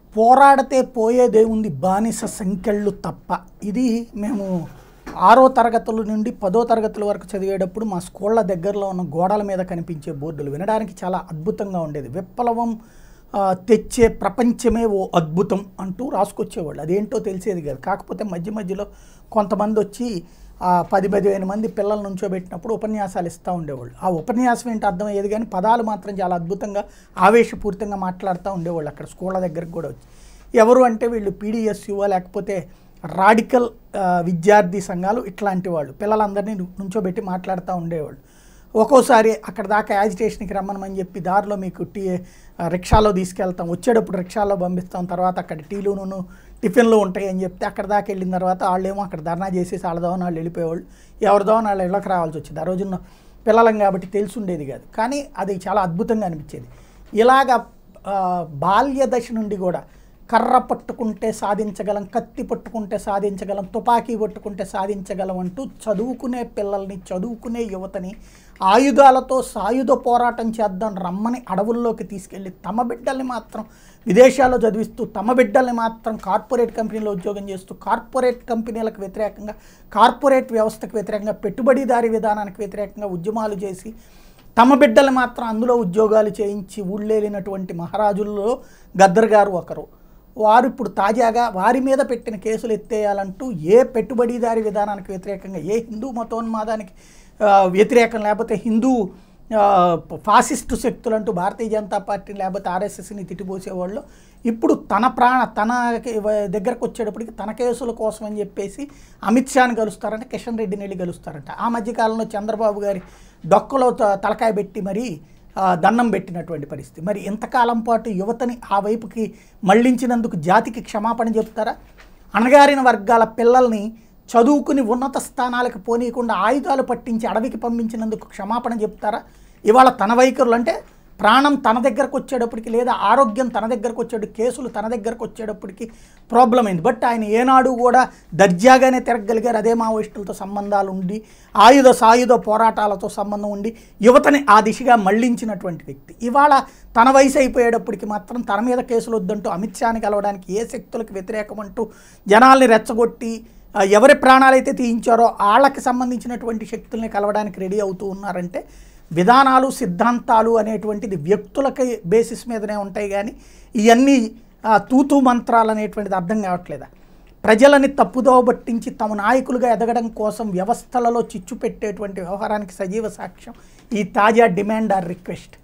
పోరాడితే పోయేదే ఉంది బానిస సంఖ్యళ్ళు తప్ప ఇది మేము ఆరో తరగతుల నుండి పదో తరగతుల వరకు చదివేటప్పుడు మా స్కూళ్ళ దగ్గరలో ఉన్న గోడల మీద కనిపించే బోర్డులు వినడానికి చాలా అద్భుతంగా ఉండేది విప్లవం ఆ, తెచ్చే ప్రపంచమే ఓ అద్భుతం అంటూ రాసుకొచ్చేవాళ్ళు అదేంటో తెలిసేది కాదు కాకపోతే మధ్య మధ్యలో కొంతమంది వచ్చి ఆ పది పదిహేను మంది పిల్లలు నుంచోబెట్టినప్పుడు ఉపన్యాసాలు ఇస్తూ ఉండేవాళ్ళు ఆ ఉపన్యాసం ఏంటి అర్థమయ్యేది కానీ పదాలు మాత్రం చాలా అద్భుతంగా ఆవేశపూరితంగా మాట్లాడుతూ ఉండేవాళ్ళు అక్కడ స్కూళ్ళ దగ్గరకు కూడా వచ్చి ఎవరు అంటే వీళ్ళు పీడిఎస్యువో లేకపోతే రాడికల్ ఆ, విద్యార్థి సంఘాలు ఇట్లాంటి వాళ్ళు పిల్లలందరినీ ను- నుంచోబెట్టి మాట్లాడుతూ ఉండేవాళ్ళు ఒక్కోసారి అక్కడ దాకా యాజిటేషన్కి రమ్మనమని చెప్పి దారిలో మీకు టీ ఆ, రిక్షాలో తీసుకెళ్తాం వచ్చేటప్పుడు రిక్షాలో పంపిస్తాం తర్వాత అక్కడ టీలును టిఫిన్లు ఉంటాయి అని చెప్తే అక్కడ దాకా వెళ్ళిన తర్వాత వాళ్ళేమో అక్కడ ధర్నా చేసేసి వాళ్ళదోని వాళ్ళు వెళ్ళిపోయేవాళ్ళు ఎవరిదోని వాళ్ళు ఇళ్ళకి రావాల్సి వచ్చింది ఆ రోజున పిల్లలం కాబట్టి తెలిసి ఉండేది కాదు కానీ అది చాలా అద్భుతంగా అనిపించేది ఇలాగ ఆ, బాల్య దశ నుండి కూడా కర్ర పట్టుకుంటే సాధించగలం కత్తి పట్టుకుంటే సాధించగలం తుపాకీ పట్టుకుంటే సాధించగలం అంటూ చదువుకునే పిల్లల్ని చదువుకునే యువతని ఆయుధాలతో సాయుధ పోరాటం చేద్దాం రమ్మని అడవుల్లోకి తీసుకెళ్ళి తమ బిడ్డల్ని మాత్రం విదేశాల్లో చదివిస్తూ తమ బిడ్డల్ని మాత్రం కార్పొరేట్ కంపెనీలో ఉద్యోగం చేస్తూ కార్పొరేట్ కంపెనీలకు వ్యతిరేకంగా కార్పొరేట్ వ్యవస్థకు వ్యతిరేకంగా పెట్టుబడిదారీ విధానానికి వ్యతిరేకంగా ఉద్యమాలు చేసి తమ బిడ్డలు మాత్రం అందులో ఉద్యోగాలు చేయించి ఊళ్ళేలినటువంటి మహారాజుల్లో గద్దర్ గారు ఒకరు వారు ఇప్పుడు తాజాగా వారి మీద పెట్టిన కేసులు ఎత్తేయాలంటూ ఏ పెట్టుబడిదారీ విధానానికి వ్యతిరేకంగా ఏ హిందూ మతోన్మాదానికి ఆ, వ్యతిరేకం లేకపోతే హిందూ ఆ, ఫాసిస్టు శక్తులు అంటూ భారతీయ జనతా పార్టీ లేకపోతే ఆర్ఎస్ఎస్ని తిట్టిపోసేవాళ్ళు ఇప్పుడు తన ప్రాణ తన దగ్గరకు వచ్చేటప్పటికి తన కేసుల కోసం అని చెప్పేసి అమిత్ షాని కలుస్తారంట కిషన్ రెడ్డిని వెళ్ళి కలుస్తారంట ఆ మధ్యకాలంలో చంద్రబాబు గారి డొక్కలో త- తలకాయ పెట్టి మరి ఆ, దండం పెట్టినటువంటి పరిస్థితి మరి ఇంతకాలం పాటు యువతని ఆ వైపుకి మళ్లించినందుకు జాతికి క్షమాపణ చెప్తారా అణగారిన వర్గాల పిల్లల్ని చదువుకుని ఉన్నత స్థానాలకు పోనీయకుండా ఆయుధాలు పట్టించి అడవికి పంపించినందుకు క్షమాపణ చెప్తారా ఇవాళ తన వైఖరులు అంటే ప్రాణం తన దగ్గరకు వచ్చేటప్పటికి లేదా ఆరోగ్యం తన దగ్గరకు వచ్చేటప్పుడు కేసులు తన దగ్గరకు వచ్చేటప్పటికి ప్రాబ్లం అయింది బట్ ఆయన ఏనాడు కూడా దర్జాగానే తిరగలిగారు అదే మావోయిస్టులతో సంబంధాలు ఉండి ఆయుధ సాయుధ పోరాటాలతో సంబంధం ఉండి యువతని ఆ దిశగా మళ్లించినటువంటి వ్యక్తి ఇవాళ తన వయసు అయిపోయేటప్పటికి మాత్రం తన మీద కేసులు వద్దంటూ అమిత్ షాని కలవడానికి ఏ శక్తులకు వ్యతిరేకం అంటూ జనాల్ని రెచ్చగొట్టి ఆ, ఎవరి ప్రాణాలైతే తీయించారో వాళ్ళకి సంబంధించినటువంటి శక్తుల్ని కలవడానికి రెడీ అవుతూ ఉన్నారంటే విధానాలు సిద్ధాంతాలు అనేటువంటిది వ్యక్తులకి బేసిస్ మీదనే ఉంటాయి కానీ ఇవన్నీ ఆ, తూతూ మంత్రాలు అనేటువంటిది అర్థం కావట్లేదా ప్రజలని తప్పుదోవ పట్టించి తమ నాయకులుగా ఎదగడం కోసం వ్యవస్థలలో చిచ్చు పెట్టేటువంటి వ్యవహారానికి సజీవ సాక్ష్యం ఈ తాజా డిమాండ్ ఆర్ రిక్వెస్ట్